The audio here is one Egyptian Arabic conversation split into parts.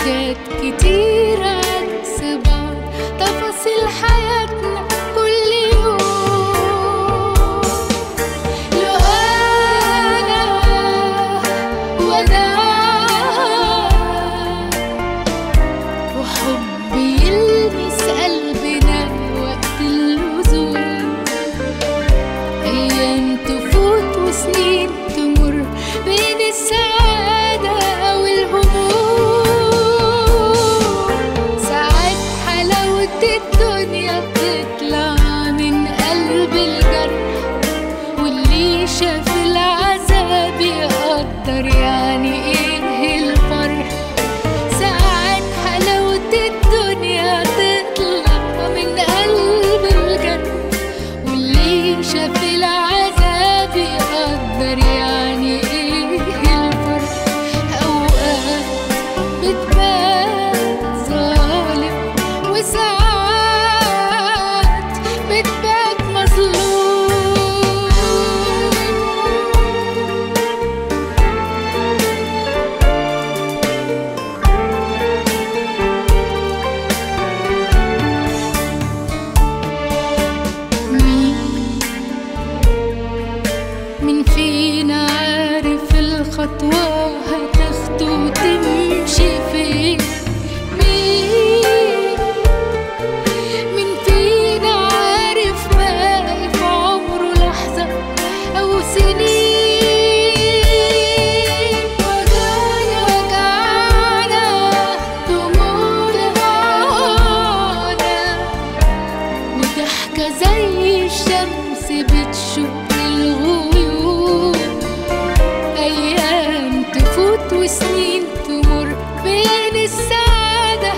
حاجات كتير عكس بعض تفاصيل حياتنا كل يوم لو أنا وأنا وحب يلمس قلبنا وقت اللزوم أيام تفوت وسنين تمر بين السعادة والهموم ساعات حلاوة الدنيا بتطلع من قلب الجرح واللي شاف العذاب يقدر يعني ايه الفرح ساعات حلاوة الدنيا تطلع من قلب الجنة واللي شاف العذاب يقدر يعني ايه الفرق اوقات بتبان ظالم وساعات بتبان مظلوم مين مين فينا عارف الخطوة هتاخده وتمشي فين مين مين فينا عارف باقي في عمره لحظة أو سنين وجعنا وجعنا دموعنا معانا وضحكة زي الشمس بتشق الغيوم أيام تفوت وسنين تمر بين السعادة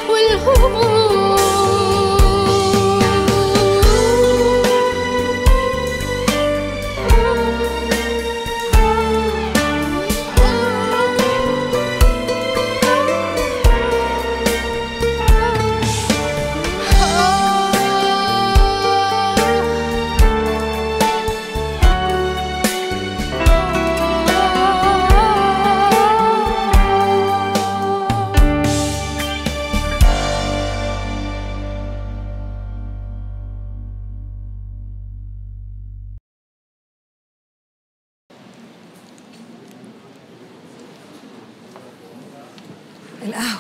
القهوة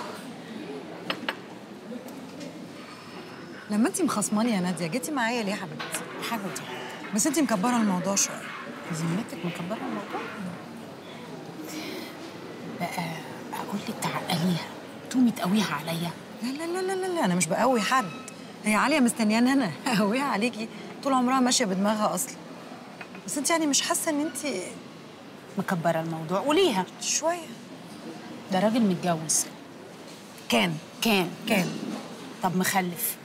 لما انت مخصماني يا نادية جيتي معايا ليه يا حبيبتي؟ حبيبتي بس انت مكبرة الموضوع شوية ذمتك مكبره الموضوع بقى اقول لك تعقليها تقومي تقويها عليا لا لا لا لا لا, لا انا مش بقوي حد هي عالية مستنياني انا اقويها عليكي طول عمرها ماشية بدماغها اصلا بس انت يعني مش حاسة ان انت مكبره الموضوع قوليها شوية ده راجل متجوز كان كان كان طب مخلف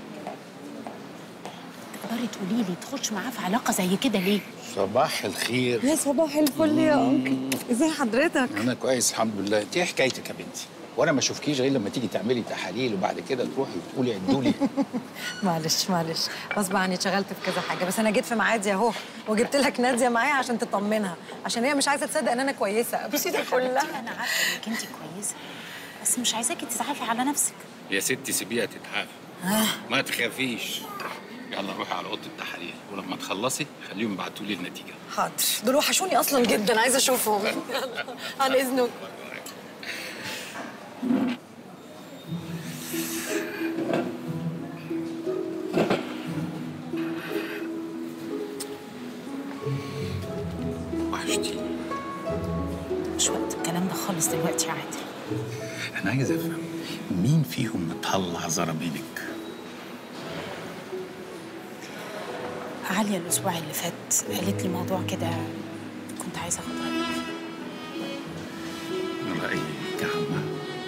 تقدري تقولي لي تخش معاه في علاقه زي كده ليه صباح الخير يا صباح الفل يا انكل ازي حضرتك انا كويس الحمد لله انت ايه حكايتك يا بنتي وانا ما اشوفكيش غير لما تيجي تعملي تحاليل وبعد كده تروحي وتقولي عدوا لي معلش معلش غصب عني اتشغلت في كذا حاجه بس انا جيت في ميعادي اهو وجبت لك ناديه معايا عشان تطمنها عشان هي مش عايزه تصدق ان انا كويسه بصي دي كلها انا عارفه انك انت كويسه بس مش عايزاكي تزعفي على نفسك يا ستي سيبيها تتعافى ما تخافيش يلا روحي على اوضه التحاليل ولما تخلصي خليهم يبعتوا لي النتيجه حاضر دول وحشوني اصلا جدا عايزه اشوفهم عن اذنك وحشتي مش وقت الكلام ده خالص دلوقتي يا عادل انا عايز افهم مين فيهم مطلع زرابينك عالية الأسبوع اللي فات قالت لي موضوع كده كنت عايزة أخد رأيك فيه رايك يا عمه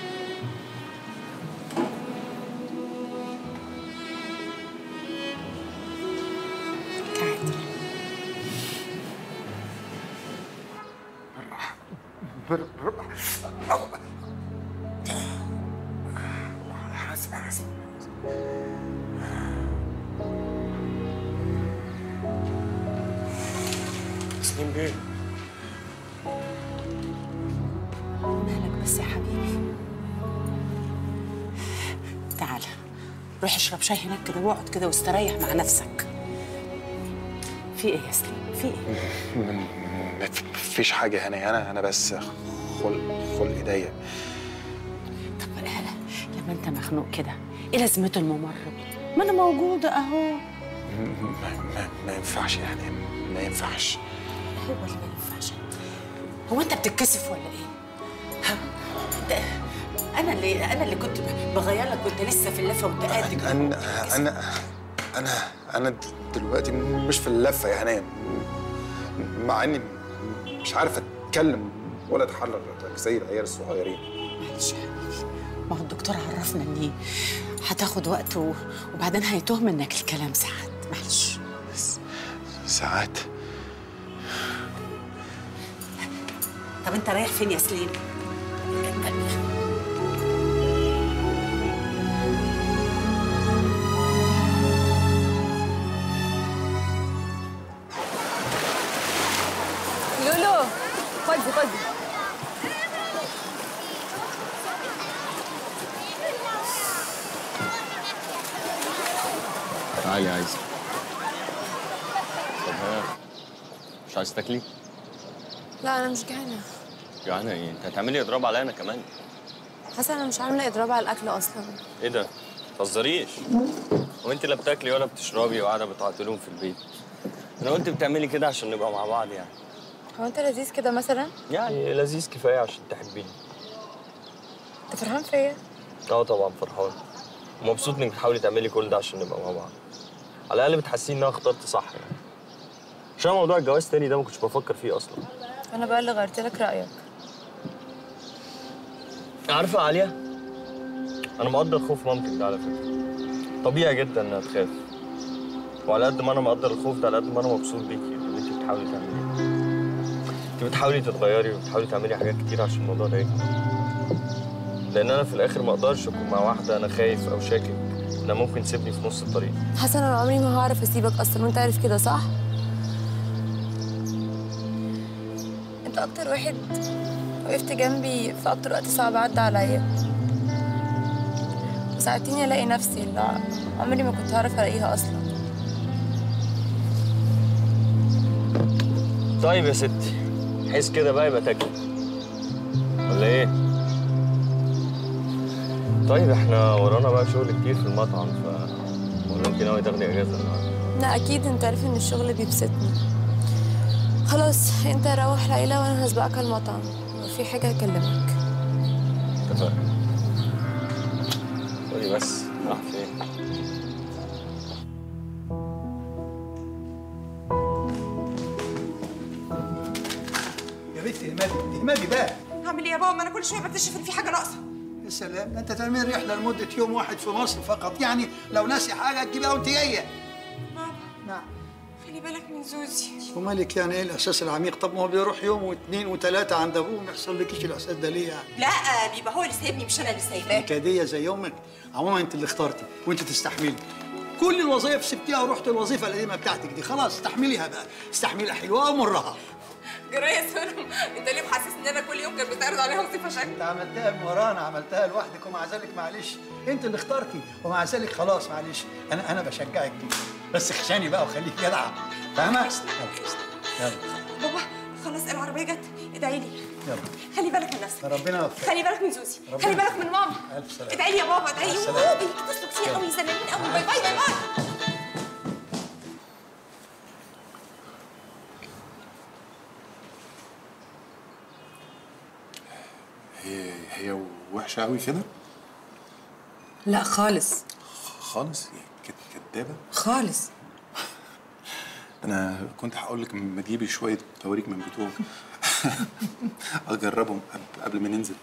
كعادل تسليم بيه مالك بس يا حبيبي روح اشرب شاي هناك كده واقعد كده واستريح مع نفسك في ايه يا سليم في ايه مفيش حاجه هنا انا انا بس خلق خلق ايديا طب هلا لما انت مخنوق كده ايه لازمته الممرض ما انا موجوده اهو ما, ما, ما ينفعش يعني ما ينفعش هو اللي ما ينفعش هو انت بتتكسف ولا ايه ها؟ ده انا اللي انا اللي كنت بغير لك وانت لسه في اللفه وانت قاعد انا انا انا انا دلوقتي مش في اللفه يا هنام مع اني مش عارف اتكلم ولا اتحرك زي العيال الصغيرين معلش يا حبيبي ما هو الدكتور عرفنا ان هتاخد وقت و... وبعدين هيتوه منك الكلام ساعات معلش ساعات طب انت رايح فين يا سليم لولو خدي خدي تعالي عايزة طب ها مش عايز تاكلي؟ لا انا مش جعانه جعانة ايه؟ انت هتعملي اضراب عليا انا كمان حاسه انا مش عامله اضراب على الاكل اصلا ايه ده؟ متهزريش هو انت لا بتاكلي ولا بتشربي وقاعدة بتعطلهم في البيت انا قلت بتعملي كده عشان نبقى مع بعض يعني هو انت لذيذ كده مثلا يعني لذيذ كفاية عشان تحبيني انت فرحان فيا اه طبعا فرحان ومبسوط انك بتحاولي تعملي كل ده عشان نبقى مع بعض على الاقل بتحسيني ان انا اخترت صح يعني عشان موضوع الجواز تاني ده ما كنتش بفكر فيه اصلا انا بقى اللي غيرت لك رايك عارفة يا عالية؟ أنا مقدر خوف مامتك ده على فكرة. طبيعي جدا إنها تخاف. وعلى قد ما أنا مقدر الخوف ده على قد ما أنا مبسوط بيكي باللي أنت بتحاولي تعمليه. أنت بتحاولي تتغيري وبتحاولي تعملي حاجات كتير عشان الموضوع ده يكمل. لأن أنا في الآخر ما أقدرش أكون مع واحدة أنا خايف أو شاكك إنها ممكن تسيبني في نص الطريق. حسن انا عمري ما هعرف اسيبك اصلا وانت عارف كده صح انت اكتر واحد وقفت جنبي في اكتر وقت صعب عدى عليا وساعدتني الاقي نفسي اللي عمري ما كنت هعرف الاقيها اصلا طيب يا ستي حس كده بقى يبقى تاكل. ولا إيه؟ طيب إحنا ورانا بقى شغل كتير في المطعم ف ولا أنت ناوي تاخدي إجازة النهاردة؟ لا اكيد انت عارف ان الشغل بيبسطني خلاص انت روح العيلة وانا هسبقك على المطعم لو في حاجة هكلمك اتفقنا قولي بس راح فين يا بنتي اهملي اهملي بقى هعمل ايه يا بابا ما انا كل شويه بكتشف ان في حاجه ناقصه يا سلام ده انت تعمل رحله لمده يوم واحد في مصر فقط يعني لو ناسي حاجه تجيبها وانت جايه بابا نعم خلي بالك من زوزي ومالك يعني ايه الاحساس العميق طب ما هو بيروح يوم واثنين وثلاثه عند ابوه ما يحصلكيش الاحساس ده ليه يعني لا بيبقى هو اللي سايبني مش انا اللي سايباه نكديه زي امك عموما انت اللي اخترتي وانت تستحملي كل الوظائف سبتيها ورحت الوظيفه القديمه بتاعتك دي خلاص استحمليها بقى استحملي حلوها ومرها جرايه سلم انت ليه محسس ان انا كل يوم كان بيتعرض عليها وظيفه شكل انت عملتها من ورانا عملتها لوحدك ومع ذلك معلش انت اللي اخترتي ومع ذلك خلاص معلش انا انا بشجعك جدا بس خشاني بقى وخليك جدعه فاهمه؟ يلا يلا بابا خلاص العربيه جت ادعي لي يلا خلي بالك من نفسك ربنا يوفقك خلي بالك من زوزي ربنا خلي بالك من ماما ألف سلامة. ادعي لي يا بابا ادعي لي مع السلامة. اوه بيتصلوا كتير قوي زنانين قوي باي باي باي باي هي هي وحشه قوي كده لا خالص خالص يعني كد- كدابه خالص انا كنت هقول لك ما تجيبي شويه بوريك من بتوعك اجربهم قبل- قبل ما ننزل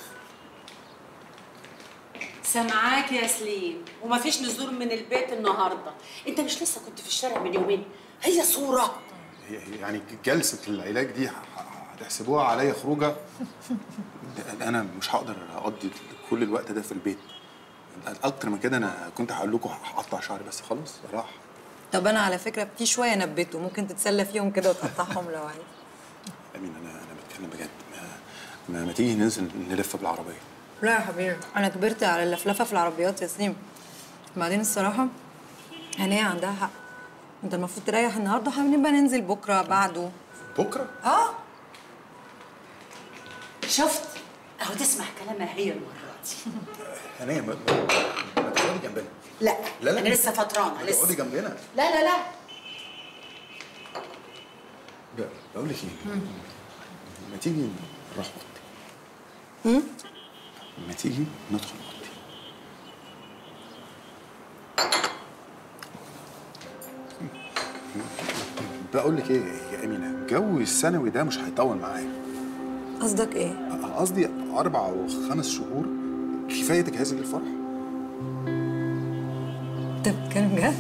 سامعاك يا سليم ومفيش نزول من البيت النهارده انت مش لسه كنت في الشارع من يومين هي صوره هي هي يعني جلسه العلاج دي ه- هتحسبوها عليا خروجه ده انا مش هقدر اقضي كل الوقت ده في البيت اكتر من كده انا كنت هقول لكم هقطع شعري بس خلاص راح طب انا على فكره في شويه نبته ممكن تتسلى فيهم كده وتقطعهم لو عايز امين انا انا بتكلم بجد ما, ما, ما تيجي ننزل نلف بالعربيه لا يا حبيبي انا كبرت على اللفلفه في العربيات يا سليم بعدين الصراحه هنية عندها حق انت المفروض تريح النهارده هنبقى ننزل بكره بعده بكره اه شفت اهو تسمع كلامها هي المره دي هنية ما ما ما تقعدي جنبنا لا لا، لا. انا لسه فطرانه تقعدي لسه جنبنا لا لا لا ب- بقول لك ايه ما تيجي نروح اوضتي ما تيجي ندخل اوضتي بقول لك ايه يا امينه جو الثانوي ده مش هيطول معايا قصدك ايه قصدي اربع او خمس شهور كفايه تجهيز للفرح انت بتتكلم جد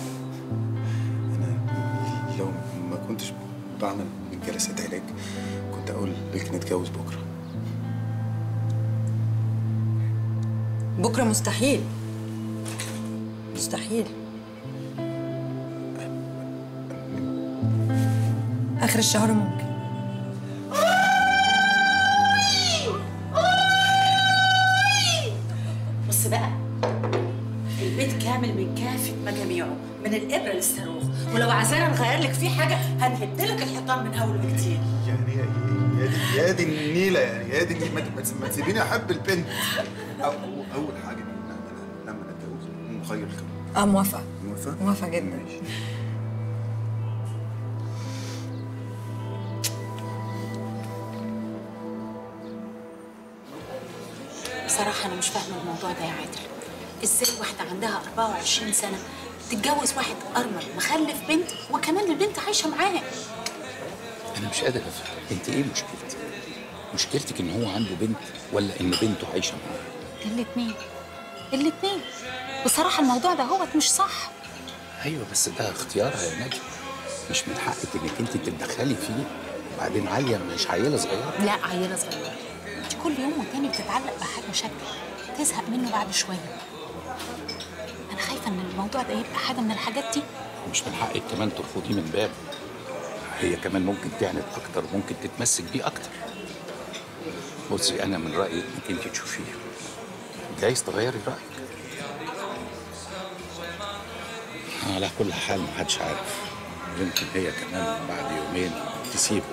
لو ما كنتش بعمل جلسات علاج كنت اقول لك نتجوز بكره بكره مستحيل مستحيل اخر الشهر ممكن بص بقى البيت كامل من كافة مجاميعه من الإبرة للصاروخ ولو عايزانا نغير لك فيه حاجة هنهد لك الحيطان من أول وجديد يعني يا يا دي يا دي النيله يعني يا دي النيلة. ما ت- ما تس- ما تسيبيني احب البنت أو اول حاجه لما لما نتجوز نغير الكلام اه موافقه موافقه موافقه جدا ماشي بصراحة أنا مش فاهمة الموضوع ده يا عادل إزاي واحدة عندها 24 سنة تتجوز واحد أرمل مخلف بنت وكمان البنت عايشة معاه انا مش قادر افهم انت ايه مشكلتك مشكلتك ان هو عنده بنت ولا ان بنته عايشه معاه الاتنين الاتنين بصراحة الموضوع ده هو مش صح ايوه بس ده اختيارها يا نجم مش من حقك انك انت تتدخلي فيه وبعدين عاليه مش عيله صغيره لا عيلة صغيرة انت كل يوم والتاني بتتعلق بحاجة شكل تزهق منه بعد شوية أنا خايفة إن الموضوع ده يبقى حاجة من الحاجات دي مش من حقك كمان ترفضيه من باب هي كمان ممكن تعند اكتر ممكن تتمسك بيه اكتر بصي انا من رايي انك انت تشوفيه جايز تغيري رايك على كل حال محدش عارف يمكن هي كمان بعد يومين تسيبه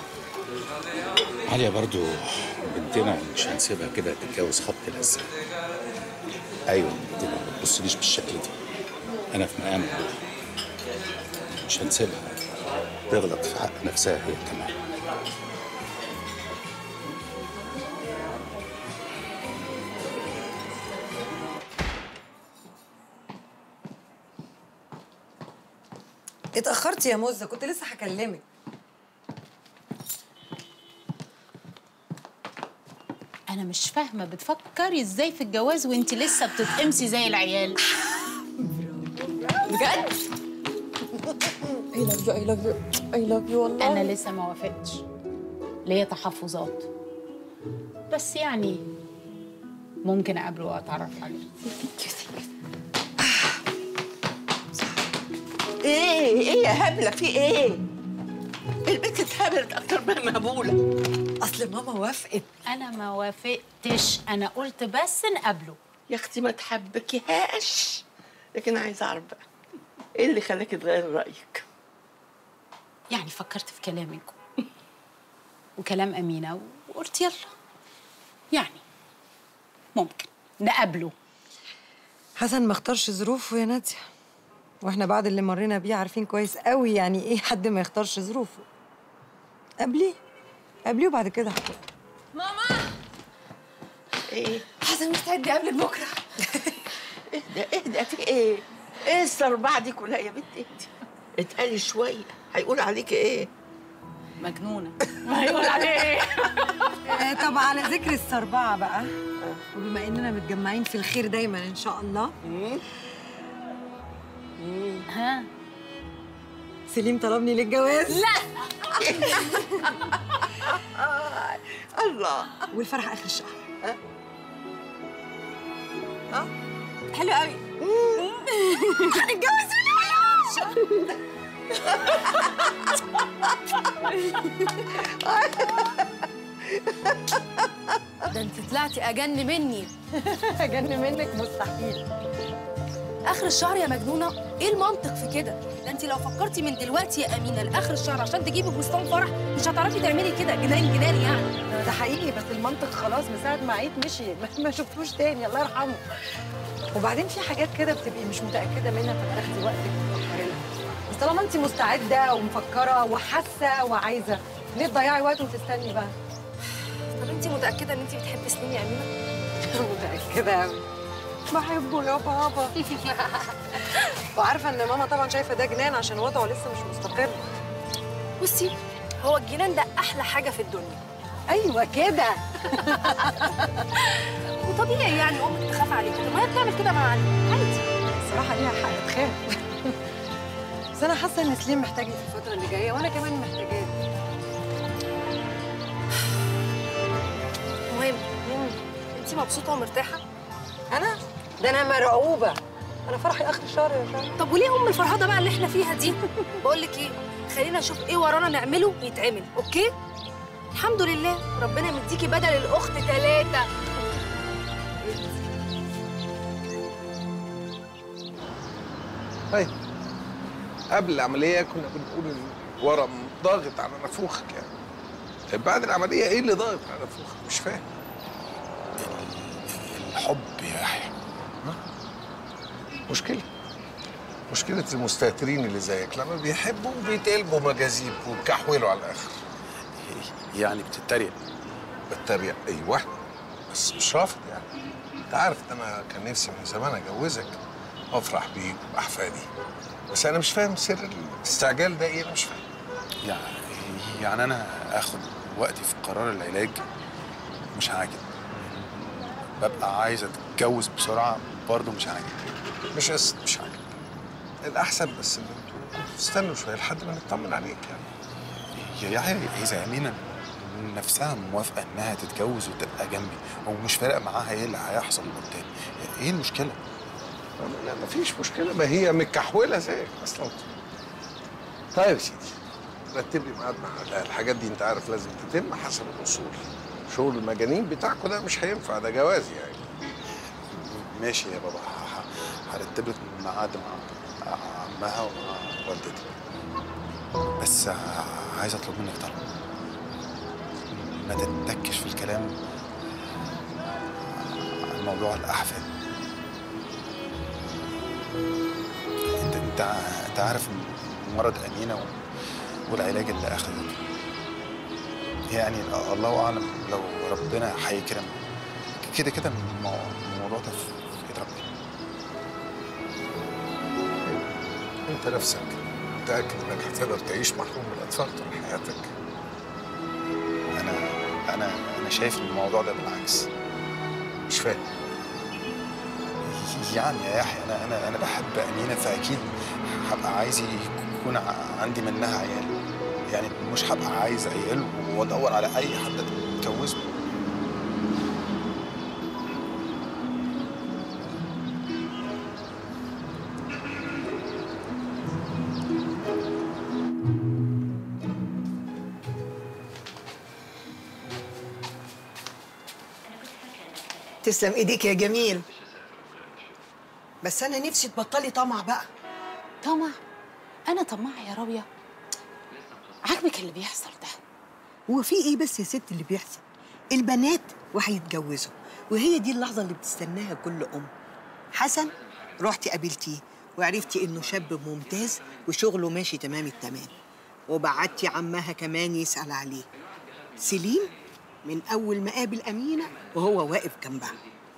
عليا برضو بنتنا مش هنسيبها كده تتجوز خبط لزق ايوه بنتنا ما تبصليش بالشكل ده انا في مقام ابوها مش هنسيبها تغلط في حق نفسها هي كمان اتاخرت يا موزه كنت لسه هكلمك أنا مش فاهمة بتفكري إزاي في الجواز وأنت لسه بتتقمسي زي العيال بجد I love you I love you I love you والله أنا لسه ما وافقتش ليا تحفظات بس يعني ممكن أقابله وأتعرف عليه ايه ايه يا هبله في ايه البنت اتهبلت اكتر ما مهبوله اصل ماما وافقت أنا ما وافقتش أنا قلت بس نقابله يا اختي ما تحبكيهاش لكن عايزه اعرف بقى ايه اللي خلاكي تغيري رايك يعني فكرت في كلامك وكلام أمينة وقلت يلا يعني ممكن نقابله حسن ما اختارش ظروفه يا ناديه واحنا بعد اللي مرينا بيه عارفين كويس قوي يعني ايه حد ما يختارش ظروفه قبليه قبليه وبعد كده هحكي ماما ايه حسن مستعد يقابلك بكره اهدى اهدى في ايه ايه الصربعه دي كلها يا بنت اهدي اتقالي شويه هيقول عليكي ايه مجنونة هيقول عليه إيه؟ آه، طب على ذكر السربعة بقى وبما اننا متجمعين في الخير دايما ان شاء الله ها سليم طلبني للجواز لا الله والفرح اخر الشهر حلو قوي هنتجوز ده انت طلعتي اجن مني اجن منك مستحيل اخر الشهر يا مجنونه ايه المنطق في كده ده انت لو فكرتي من دلوقتي يا امينه لاخر الشهر عشان تجيبي فستان فرح مش هتعرفي تعملي كده جنان جنان يعني ده حقيقي بس المنطق خلاص من ساعه ما عيد مشي ما- ما شفتوش تاني الله يرحمه وبعدين في حاجات كده بتبقي مش متاكده منها فتاخدي وقتك وتفكري لها بس طالما انت مستعده ومفكره وحاسه وعايزه ليه تضيعي وقت وتستني بقى طب انت متاكده ان انت بتحبي سليم يا امينه متاكده قوي بحبه يا بابا وعارفه ان ماما طبعا شايفه ده جنان عشان وضعه لسه مش مستقر بصي هو الجنان ده احلى حاجه في الدنيا ايوه كده وطبيعي يعني امك تخاف عليك طب ما هي بتعمل كده مع علي عادي الصراحه ليها حق تخاف بس انا حاسه ان سليم محتاجني في الفتره اللي جايه وانا كمان محتاجاه المهم انت مبسوطه ومرتاحه انا ده انا مرعوبه انا فرحي اخر الشهر يا شهر طب وليه ام الفرهده بقى اللي احنا فيها دي بقول لك ايه خلينا نشوف ايه ورانا نعمله يتعمل اوكي الحمد لله ربنا مديكي بدل الاخت ثلاثه طيب قبل العملية كنا بنقول إن ورم ضاغط على نافوخك يعني طيب بعد العملية إيه اللي ضاغط على نافوخك؟ مش فاهم الحب يا يحيى مشكلة مشكلة المستهترين اللي زيك لما بيحبوا بيتقلبوا مجاذيب وبكحولوا على الآخر يعني بتتريق بتريق أيوه بس مش رافض يعني أنت عارف إن أنا كان نفسي من زمان أجوزك وأفرح بيك وبأحفادي بس أنا مش فاهم سر الاستعجال ده إيه أنا مش فاهم يعني يعني انا اخد وقتي في قرار العلاج مش عاجب ببقى عايز اتجوز بسرعه برضه مش عاجب مش قصة مش عاجب الأحسن بس إن أنتوا كنتوا تستنوا شوية لحد ما نطمن عليك يعني يا يحيى اذا امينه نفسها موافقه انها تتجوز وتبقى جنبي ومش فارق معاها ايه اللي هيحصل قدام ايه المشكله؟ لا مفيش مشكلة ما هي متكحولة زيك أصلا طيب يا سيدي رتب لي ميعاد مع لا، الحاجات دي أنت عارف لازم تتم حسب الأصول شغل المجانين بتاعكوا ده مش هينفع ده جواز يعني ماشي يا بابا ه- ه- هرتب لك ميعاد مع عمها ومع والدتي بس ع- عايز اطلب منك طلب ما تتكش في الكلام عن موضوع الاحفاد انت انت ع- انت عارف إن مرض امينه و- والعلاج اللي اخذته يعني الله اعلم لو ربنا هيكرم كده كده المو- الموضوع ده في في ايد ربنا أنت نفسك متأكد إنك هتقدر تعيش محروم من الأطفال طول حياتك انا انا انا شايف إن الموضوع ده بالعكس مش فاهم يعني يا يحيى انا انا انا بحب امينه فاكيد هبقى عايز يكون ع- عندي منها عيال يعني مش هبقى عايز عيال وادور على اي حد اتجوزه تسلم ايديك يا جميل بس انا نفسي تبطلي طمع بقى طمع انا طماعه يا راويه عاجبك اللي بيحصل ده هو في ايه بس يا ست اللي بيحصل البنات وهيتجوزوا وهي دي اللحظه اللي بتستناها كل ام حسن رحتي قابلتيه وعرفتي انه شاب ممتاز وشغله ماشي تمام التمام وبعتي عمها كمان يسال عليه سليم من اول ما قابل امينه وهو واقف جنبها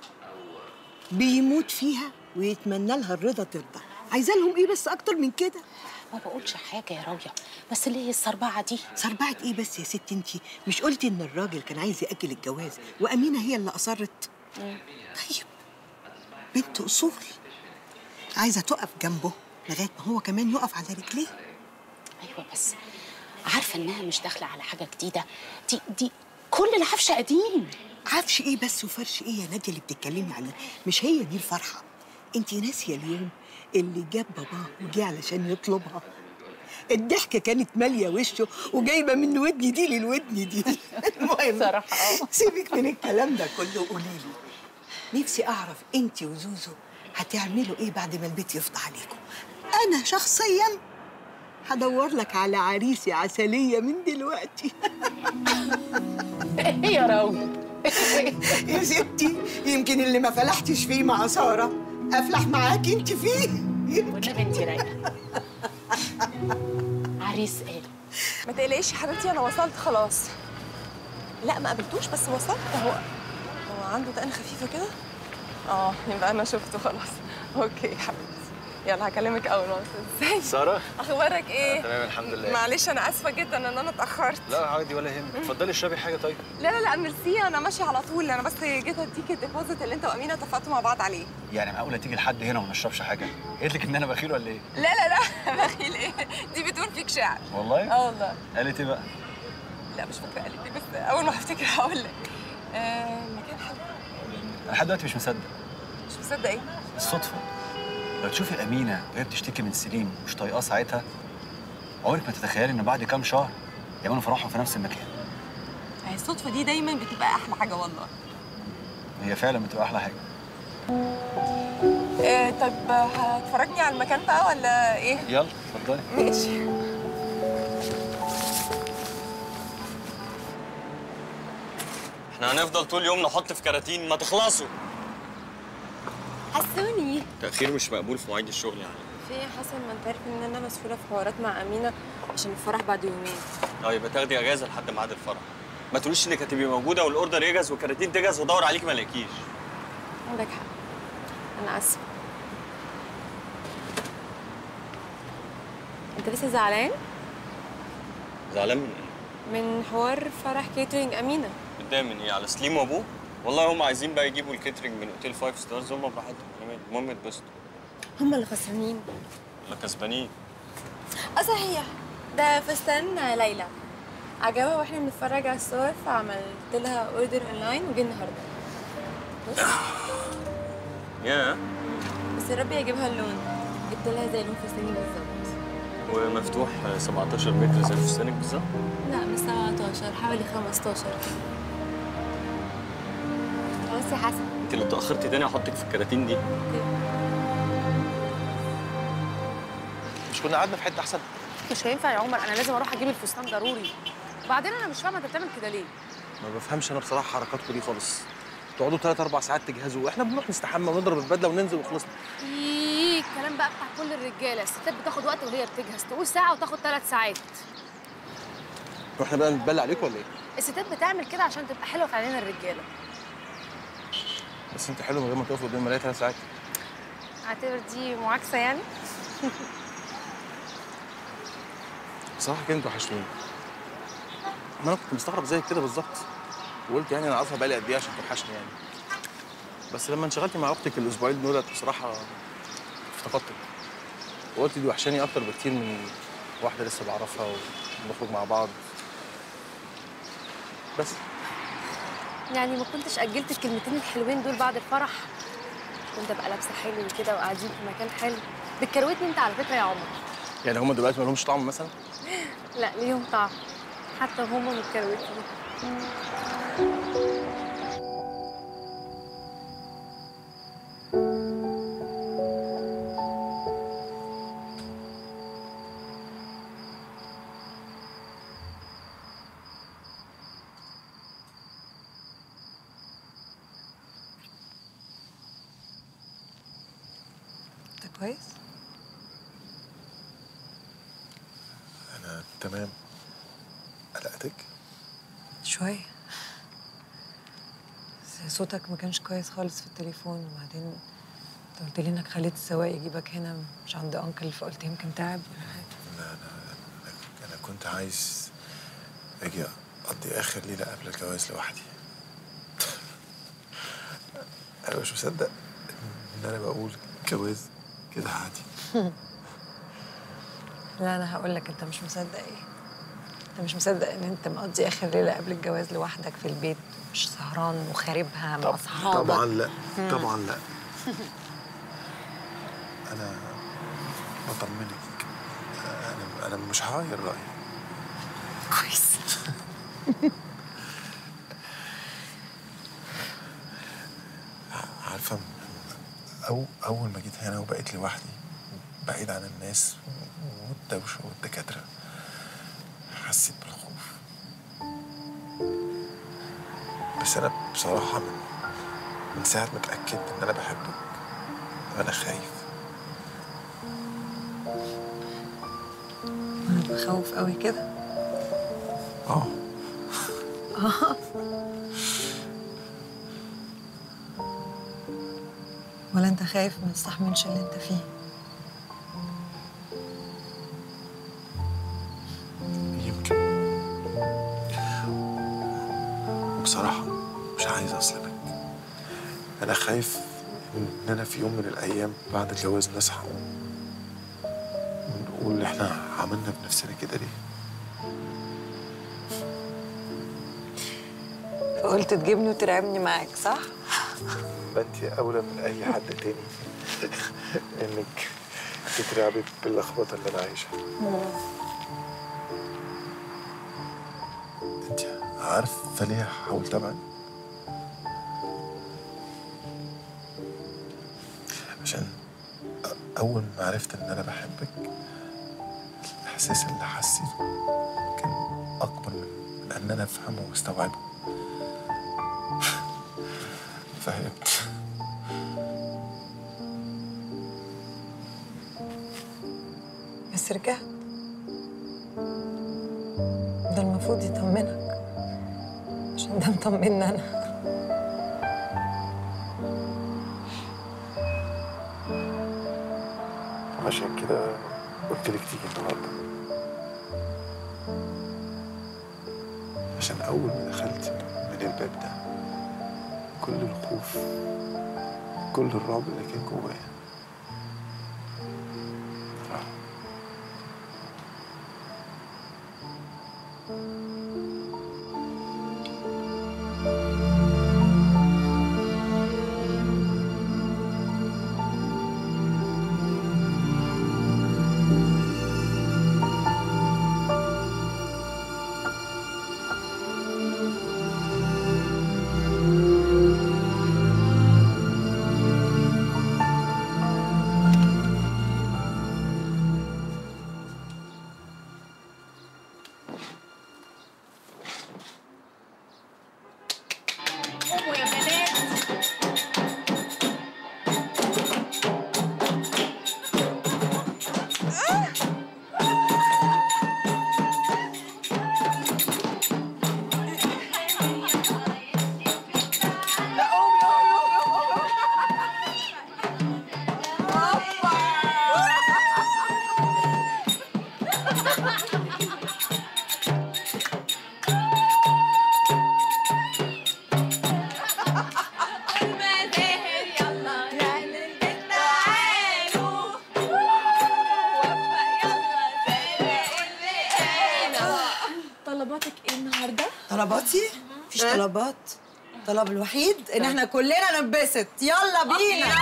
بيموت فيها ويتمنى لها الرضا ترضى عايزه لهم ايه بس اكتر من كده ما بقولش حاجه يا راويه بس ليه الصربعه دي صربعة ايه بس يا ست انتي مش قلتي ان الراجل كان عايز ياجل الجواز وامينه هي اللي اصرت طيب بنت اصول عايزه تقف جنبه لغايه ما هو كمان يقف على رجليه ايوه بس عارفه انها مش داخله على حاجه جديده دي دي كل العفش قديم عفش ايه بس وفرش ايه يا ناديه اللي بتتكلمي عليه مش هي دي الفرحه انتي ناسيه اليوم اللي جاب باباه وجه علشان يطلبها الضحكه كانت ماليه وشه وجايبه من ودني دي للودن دي المهم صراحة سيبك من الكلام ده كله قولي لي نفسي اعرف انت وزوزو هتعملوا ايه بعد ما البيت يفضى عليكم انا شخصيا هدور لك على عريسي عسليه من دلوقتي ايه يا راوي يا ستي يمكن اللي ما فلحتش فيه مع ساره افلح معاكي انت فيه والنبي انت رايقه عريس ايه ما تقلقيش يا حبيبتي انا وصلت خلاص لا ما قابلتوش بس وصلت هو هو عنده دقن خفيفه كده اه يبقى انا شفته خلاص اوكي يا حبيبتي يلا هكلمك اول ما اوصل ازاي ساره اخبارك ايه تمام الحمد لله معلش انا اسفه جدا ان انا اتاخرت لا عادي ولا يهمك اتفضلي اشربي حاجه طيب لا لا لا ميرسي انا ماشيه على طول انا بس جيت اديك الديبوزيت اللي انت وامينه اتفقتوا مع بعض عليه يعني معقوله تيجي لحد هنا وما نشربش حاجه قالت لك ان انا بخيل ولا ايه لا لا لا بخيل ايه دي بتقول فيك شعر والله اه والله قالت ايه بقى لا مش فاكره قالت ايه بس اول ما هفتكر هقول لك آه مكان حلو انا لحد دلوقتي مش مصدق مش مصدق ايه الصدفه لو تشوفي امينه وهي بتشتكي من سليم مش طايقاه ساعتها عمرك ما تتخيلي ان بعد كام شهر يعملوا فرحهم في نفس المكان هي الصدفه دي دايما بتبقى احلى حاجه والله هي فعلا بتبقى احلى حاجه آه طب هتفرجني على المكان بقى ولا ايه يلا اتفضلي ماشي احنا هنفضل طول اليوم نحط في كراتين ما تخلصوا حسوني تاخير مش مقبول في مواعيد الشغل يعني في إيه يا حسن ما انت عارف ان انا مسؤوله في حوارات مع امينه عشان الفرح بعد يومين اه يبقى تاخدي اجازه لحد ميعاد الفرح ما تقوليش انك هتبقي موجوده والاوردر يجهز والكراتين تجهز وادور عليك ما الاقيكيش عندك حق انا اسفه انت لسه زعلان زعلان من ايه؟ من حوار فرح كيترينج امينه متضايق من ايه على سليم وابوه والله هم عايزين بقى يجيبوا الكيترينج من اوتيل فايف ستارز هم براحتهم أنا مالي. المهم يتبسطوا هم اللي خسرانين ولا كسبانين اه صحيح ده فستان ليلى عجبها واحنا بنتفرج على الصور فعملت لها اوردر اونلاين وجه النهارده بص يا بس يا رب يعجبها اللون جبت لها زي لون فستاني بالظبط ومفتوح 17 متر زي فستانك بالظبط لا مش 17 حوالي 15 خلاص يا حسن انت لو اتاخرتي تاني هحطك في الكراتين دي مش كنا قعدنا في حته احسن مش هينفع يا عمر انا لازم اروح اجيب الفستان ضروري وبعدين انا مش فاهمه انت بتعمل كده ليه ما بفهمش انا بصراحه حركاتكم دي خالص تقعدوا ثلاث اربع ساعات تجهزوا واحنا بنروح نستحمى ونضرب البدله وننزل وخلصنا ايه الكلام بقى بتاع كل الرجاله الستات بتاخد وقت وهي بتجهز تقول ساعه وتاخد ثلاث ساعات واحنا بقى نتبلى عليكم ولا ايه الستات بتعمل كده عشان تبقى حلوه في عينين الرجاله بس انت حلو من غير ما تقف قدام المرايه ثلاث ساعات اعتبر دي معاكسه يعني بصراحه كده انتوا وحشتوني ما انا كنت مستغرب زيك كده بالظبط وقلت يعني انا عارفها بقالي قد ايه عشان توحشني يعني بس لما انشغلتي مع اختك الاسبوعين دولت بصراحه افتقدتك وقلت دي وحشاني اكتر بكتير من واحده لسه بعرفها وبنخرج مع بعض بس يعني ما كنتش اجلت الكلمتين الحلوين دول بعد الفرح كنت ابقى لابسه حلو كده وقاعدين في مكان حلو بتكروتني انت على فكره يا عمر يعني هما دلوقتي ما لهمش طعم مثلا لا ليهم طعم حتى هما متكروتين انت كويس؟ انا تمام قلقتك شوية بس صوتك ما كانش كويس خالص في التليفون وبعدين انت قلت لي انك خليت السواق يجيبك هنا مش عند انكل فقلت يمكن تعب ولا حاجة انا كنت عايز اجي اقضي اخر ليله قبل الجواز لوحدي انا مش مصدق ان انا بقول جواز كده عادي لا انا هقول لك انت مش مصدق ايه انت مش مصدق ان انت مقضي اخر ليله قبل الجواز لوحدك في البيت مش سهران وخاربها مع اصحابك طبعا لا مم. طبعا لا انا بطمنك انا انا مش هغير رايي كويس عارفه أو أول ما جيت هنا وبقيت لوحدي بعيد عن الناس والدوشة والدكاترة حسيت بالخوف بس أنا بصراحة من, من ساعة ما اتأكدت إن أنا بحبك وأنا خايف انا بخوف قوي كده اه اه ولا انت خايف ما تستحملش اللي انت فيه يمكن وبصراحة مش عايز أظلمك أنا خايف إن أنا في يوم من الأيام بعد الجواز نصحى ونقول إحنا عملنا بنفسنا كده ليه فقلت تجيبني وترعبني معاك صح؟ ما أنت أولى من أي حد تاني إنك تترعبي باللخبطة اللي أنا عايشها أنت عارفة ليه حاولت أبعد؟ عشان أ- أول ما عرفت إن أنا بحبك الإحساس اللي حسيته كان أكبر من من إن أنا أفهمه واستوعبه فهمت بس رجعت ده المفروض يطمنك عشان ده مطمني انا عشان كده قلت لك تيجي النهارده عشان أول ما دخلت من الباب ده كل الخوف كل الرعب اللي كان جوايا راح قوموا يا بنات المزاهر يلا نعمل بيت تعالوا وفق يلا زي اللي قالوا طلباتك ايه النهارده؟ طلباتي؟ مفيش طلبات الطلب الوحيد ان احنا كلنا ننبسط يلا بينا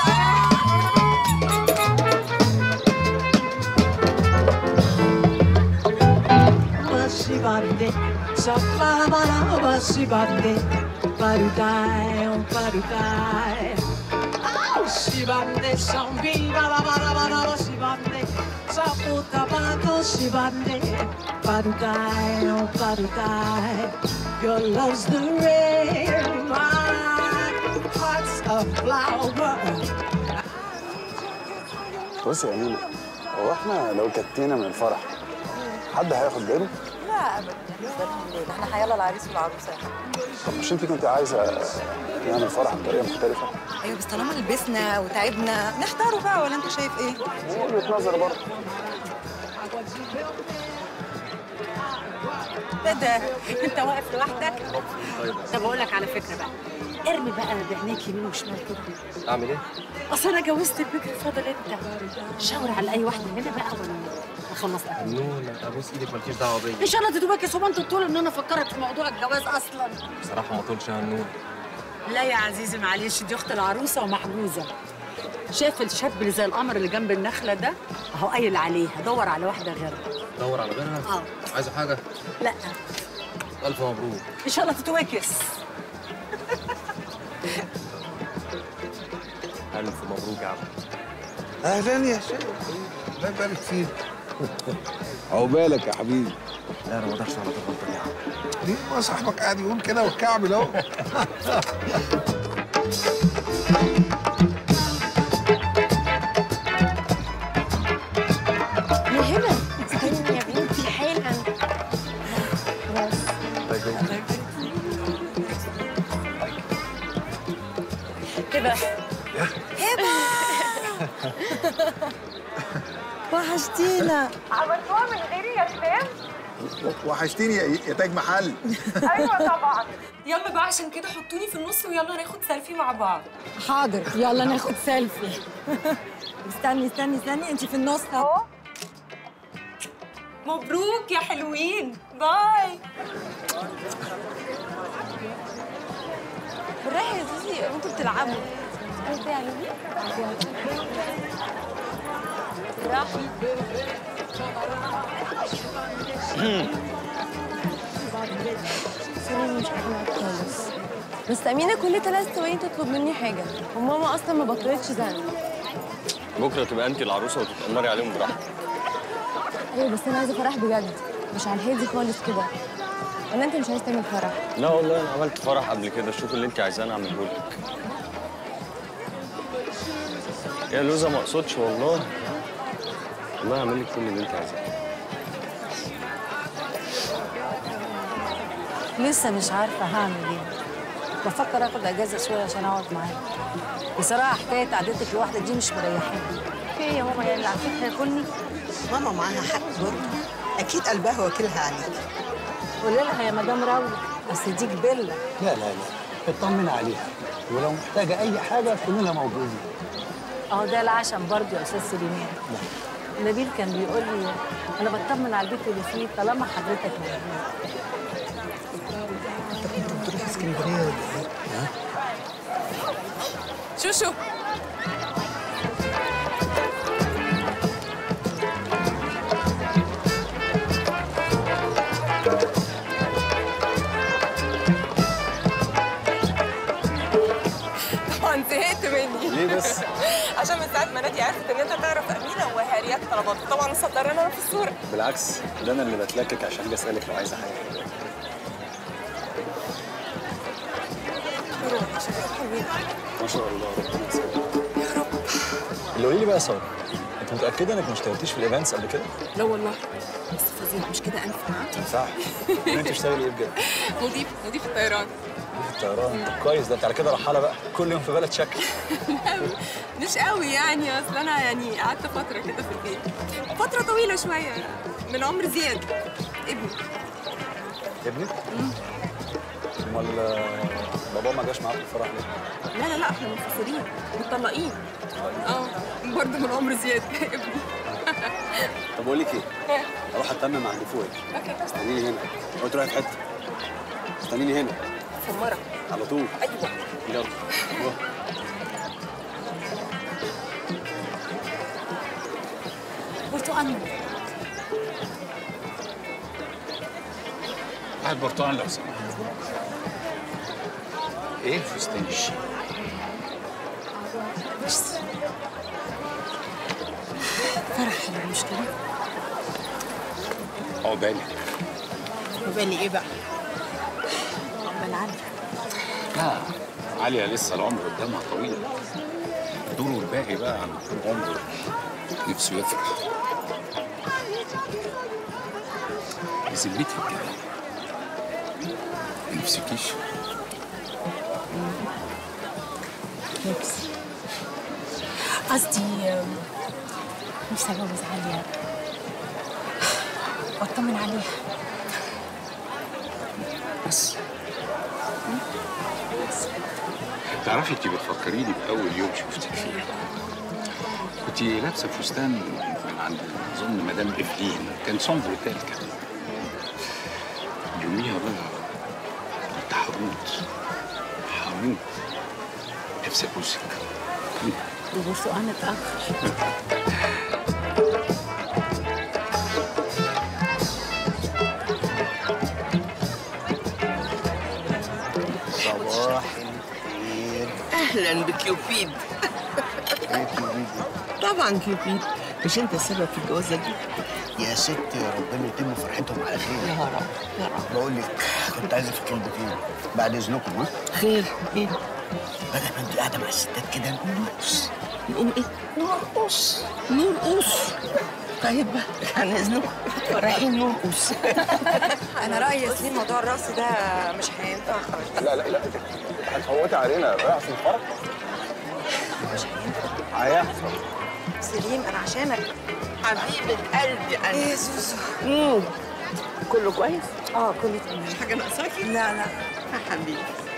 Bashibande, Shapabara Bashibande, Barutai, on Barutai. Shibande, Shambi, Bara Bara Bara Shibande, Shaputa Bato Shibande, Barutai, on Barutai. Your love's the rain, my heart's a flower. بص يا أمينة هو احنا لو كتينا من الفرح حد هياخد باله؟ لا ابدا احنا هيلا العريس والعروسه طب مش انت كنت عايزة نعمل فرح بطريقة مختلفة؟ ايوه بس طالما لبسنا وتعبنا نختاره بقى ولا انت شايف ايه؟ وجهة نظر برضه ايه ده انت واقف لوحدك طب اقول لك على فكره بقى ارمي بقى بعينيك يمين وشمال كده اعمل ايه؟ اصل انا جوزت البكر فاضل انت شاور على اي واحده مننا بقى ولا اخلص لك نون ابوس ايدك مالكيش دعوه بيا ان شاء الله تدوبك يا صبا انت تقول ان انا فكرت في موضوع الجواز اصلا بصراحه ما طولش يا نون لا يا عزيزي معلش دي اخت العروسه ومحجوزه شايف الشاب اللي زي القمر اللي جنب النخله ده اهو قايل عليها دور على واحده غيرها دور على غيرها اه عايزه حاجه لا الف مبروك ان شاء الله تتوكس الف مبروك يا عم اهلا يا شيخ الله يبارك فيك عقبالك يا حبيبي لا انا ما اقدرش على الغلطه دي يا عم ليه ما صاحبك قاعد يقول كده والكعب اهو يا هبه استني يا بنتي حالا بس كده هبه وحشتينا عملتوها من غيري يا شباب؟ وحشتيني يا يا تاج محل ايوه طبعا يلا بقى عشان كده حطوني في النص ويلا ناخد سيلفي مع بعض حاضر يلا ناخد سيلفي استني استني استني انت في النص اهو مبروك يا حلوين باي بالراحه يا زوزي وانتوا بتلعبوا عايزه يعني بالراحه سوري مش هقنعك خالص بس أمينة كل ثلاث ثواني تطلب مني حاجة وماما أصلا ما بطلتش زن بكره تبقى انت العروسه وتتأمري عليهم براحتك أيوة بس أنا عايزة فرح بجد مش على الهادي خالص كده ولا أنت مش عايز تعمل فرح؟ لا والله انا عملت فرح قبل كده شوف اللي انت عايزاه انا اعمله لك يا لوزة ما اقصدش والله والله اعمل لك كل اللي انت عايزاه لسه مش عارفه هعمل ايه بفكر اخد اجازه شويه عشان اقعد معاك بصراحه حكايه قعدتك لوحدك دي مش مريحاني في ايه يا ماما يعني على فكره ياكلني ماما معاها حق برضه اكيد قلبها واكلها عليك قولي لها يا مدام راوي اصل دي جبله لا لا لا اطمن عليها ولو محتاجه اي حاجه كلنا موجودين اهو ده العشم برضه يا استاذ سليمان نبيل كان بيقول لي انا بطمن على البيت اللي فيه طالما حضرتك موجود تروح اسكندريه ولا ايه؟ شوشو طبعا زهقت مني ليه بس؟ عشان من ساعه ما نادي عرفت ان انت تعرف امينه وهاريات طلبات طبعا مصدر انا في الصوره بالعكس ده انا اللي بتلكك عشان اجي اسالك لو عايزه حاجه ما شاء الله ربنا يسلمك يا رب اللي قولي لي بقى يا ساره انت متاكده انك ما اشتغلتيش في الايفنتس قبل كده؟ لا والله بس فظيع مش كده انف ما ينفعش انت بتشتغلي ايه بجد؟ مضيف مضيف الطيران في الطيران طب كويس ده انت على كده رحاله بقى كل يوم في بلد شكل مش قوي يعني اصل انا يعني قعدت فتره كده في البيت فتره طويله شويه من عمر زياد ابني ابنك؟ امال آه، بابا ما جاش معاك الفرح ليه؟ لا لا لا احنا منفصلين مطلقين اه برضه من عمر زياد ابني طب اقول لك ايه؟ اروح اتمم عند فوق اوكي استنيني هنا او تروحي في حته استنيني هنا في مرة على طول ايوه يلا روح. برتقال واحد برتقال لو سمحت ايه فستان الشيك فرح حلو مش كده؟ عقبالك وبالي ايه بقى؟ عقبال عندك لا عالية لسه العمر قدامها طويل الدور والباقي بقى عم طول عمره نفسه يفرح بذمتك يعني ما نفسكيش نفسي قصدي آم، نفسي اتجوز عليا واطمن عليها بس تعرفي انت بتفكريني باول يوم شفتك فيه كنت لابسه فستان من عند اظن مدام افلين كان سون بروتيل كده يوميها بقى كنت هموت هموت نفسي ابوسك البرتقال اتاخر صباح الخير اهلا بكيوبيد حكايه كيوبيد طبعا كيوبيد مش انت السبب في الجوازه دي يا ست ربنا يتم فرحتهم على خير يا رب يا رب بقول لك كنت عايزه في كلمتين بعد اذنكم ها خير ايه بدل ما انت قاعده مع الستات كده نرقص نقوم ايه نرقص نرقص طيب عن اذنكم رايحين نرقص انا رايي يا سليم موضوع الرقص ده مش هينفع خالص لا لا لا هتفوتي علينا رايح في الفرح مش هينفع هيحصل سليم انا عشانك حبيبه قلبي انا ايه يا زوزو مم. كله كويس اه كله تمام مش حاجه ناقصاكي لا لا يا حبيبي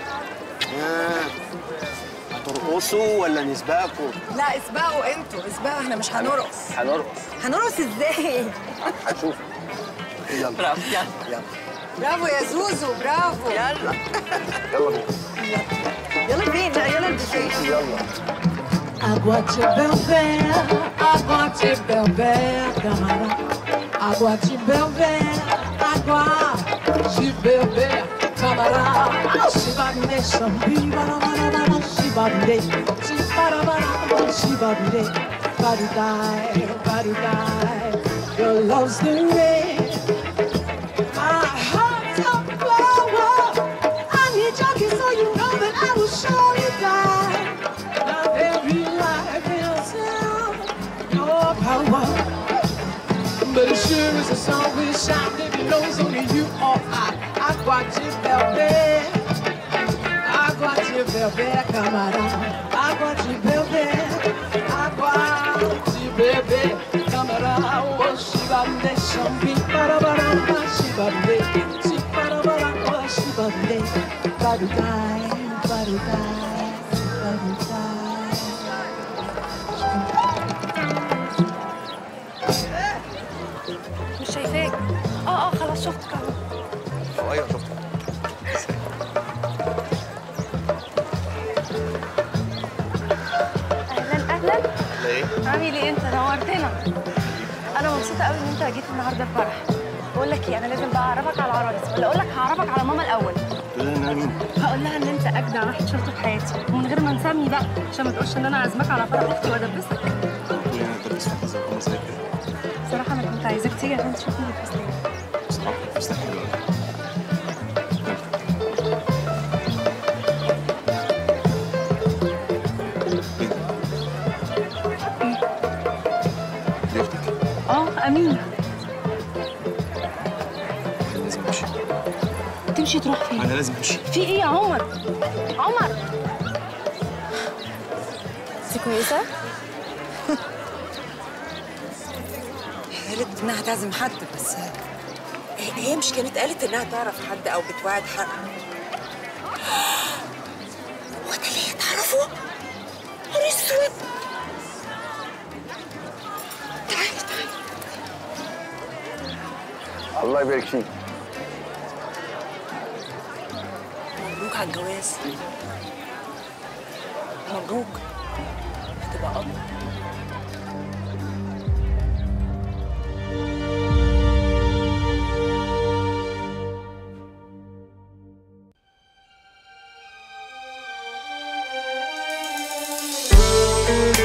هترقصوا ولا نسبقكم؟ لا اسبقوا انتوا اسبقوا احنا مش هنرقص هنرقص هنرقص ازاي هتشوف يلا برافو يلا يلا برافو يا زوزو برافو يلا يلا بينا يلا فين لا يلا البوفيه يلا Água de Belver, água de Belver, camarada. Água de Belver, água de Belver, camarada. Shibane, shambi, barabara, shibane, shibarabara, shibane. Barudai, barudai, your love's the rain. My heart's a flower. I need your kiss so you know that I will surely die. Now every life is out your power. But it sure is a song we shout if it knows only you or I. I got you, baby. I got you, baby, camarada. I got you, baby. I got you, baby, camarada. Oh, shiba me, shambi, bara bara, ba, shiba me, shi bara bara, ba, shiba me. Barudai, barudai, barudai. مش شايفاك اه اه خلاص شفتك اهو اه ايوه شفت اهلا اهلا لا ايه؟ عامل ايه انت نورتنا انا مبسوطه قوي ان انت جيت النهارده الفرح بقول لك ايه انا لازم بقى اعرفك على العرايس ولا اقول لك هعرفك على ماما الاول تقول لي ان انا مين؟ هقول لها ان انت اجدع واحد شفته في حياتي ومن غير ما نسمي بقى عشان ما تقولش ان انا عازماك على فرح اختي وادبسك تقول لي انا دبس في حزب انا زي كده بصراحه انا كنت عايزاك تيجي عشان تشوفني الفستان بصراحه الفستان حلو قوي اه امين انا لازم امشي تمشي تروح فين انا لازم امشي في ايه يا عمر عمر انت كويسه قالت انها هتعزم حد بس هي- هي مش كانت قالت انها تعرف حد او بتوعد حد هو ده اللي هي تعرفه؟ نهار اسود تعالي تعالي الله يبارك فيك مبروك على الجواز مبروك هتبقى اب Thank